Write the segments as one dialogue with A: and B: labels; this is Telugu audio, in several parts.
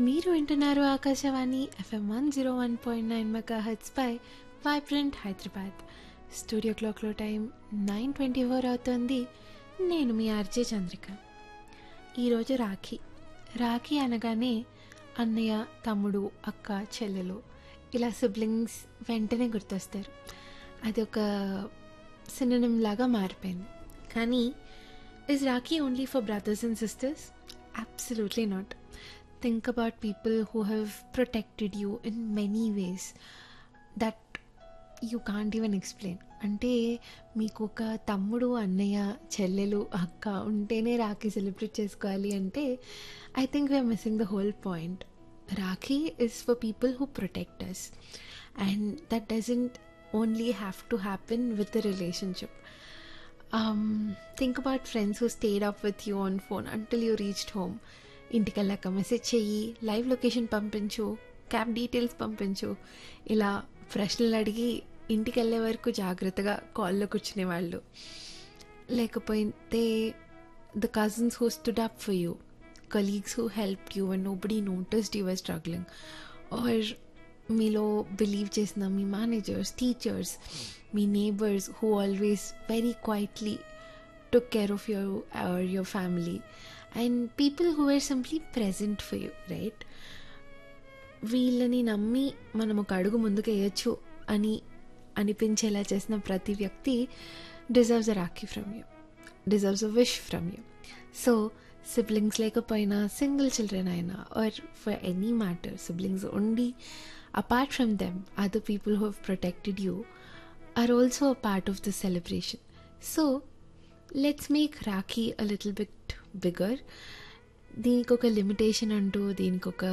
A: మీరు వింటున్నారు Akashvani FM one zero one point nine megahertz పై వైబ్రెంట్ హైదరాబాద్ స్టూడియో క్లాక్లో టైం నైన్ ట్వంటీ ఫోర్ అవుతుంది నేను మీ ఆర్జే చంద్రిక ఈరోజు రాఖీ రాఖీ అనగానే అన్నయ్య తమ్ముడు అక్క చెల్లెలు ఇలా సిబ్లింగ్స్ వెంటనే గుర్తొస్తారు అది ఒక సినిమం లాగా మారిపోయింది కానీ is Rakhi only for brothers and sisters absolutely not think about people who have protected you in many ways that you can't even explain అంటే మీకు ఒక తమ్ముడు అన్నయ్య చెల్లెలు అక్క ఉంటేనే రాఖీ సెలబ్రేట్ చేసుకోవాలి అంటే I think we are missing the whole point Rakhi is for people who protect us and that doesn't only have to happen with the relationship think about friends who stayed up with you on phone until you reached home ఇంటికి వెళ్ళాక మెసేజ్ చెయ్యి లైవ్ లొకేషన్ పంపించు క్యాబ్ డీటెయిల్స్ పంపించు ఇలా ప్రశ్నలు అడిగి ఇంటికి వెళ్ళే వరకు జాగ్రత్తగా కాల్లో కూర్చునే వాళ్ళు లేకపోతే the cousins who stood up for you colleagues who help you and nobody noticed your struggling or మీలో బిలీవ్ చేసిన మీ మేనేజర్స్ టీచర్స్ మీ neighbours who always very quietly took care of your or your family and people who were simply present for you right వీళ్ళని నమ్మి మనం ఒక అడుగు ముందుకు వేయచ్చు అని అనిపించేలా చేసిన ప్రతి వ్యక్తి deserves a Rakhi from you deserves a wish from you so siblings లేకపోయినా సింగిల్ చిల్డ్రన్ అయినా or for any matter siblings ఉండి apart from them other people who have protected you are also a part of the celebration so let's make Rakhi a little bit bigger దీనికి ఒక లిమిటేషన్ అంటూ దీనికి ఒక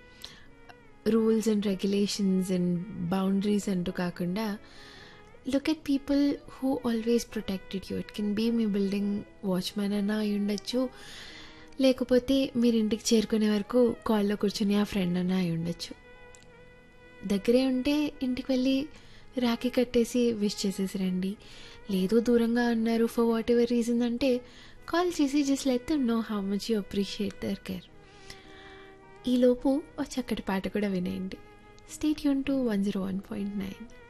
A: rules and regulations and boundaries అంటూ కాకుండా look at people who always protected you it can be మీ బిల్డింగ్ వాచ్మెన్ అన్నా అయి ఉండొచ్చు లేకపోతే మీరు ఇంటికి చేరుకునే వరకు కాల్లో కూర్చుని ఆ ఫ్రెండ్ అన్నా అయి ఉండొచ్చు దగ్గరే ఉంటే ఇంటికి వెళ్ళి రాఖీ కట్టేసి విష్ చేసేసి రండి లేదు దూరంగా అన్నారు ఫర్ వాట్ ఎవర్ రీజన్ అంటే కాల్ చేసి just let them know how much you appreciate their care ఈలోపు ఒక చక్కటి పాట కూడా వినేయండి స్టేట్ యూన్ to one zero one point nine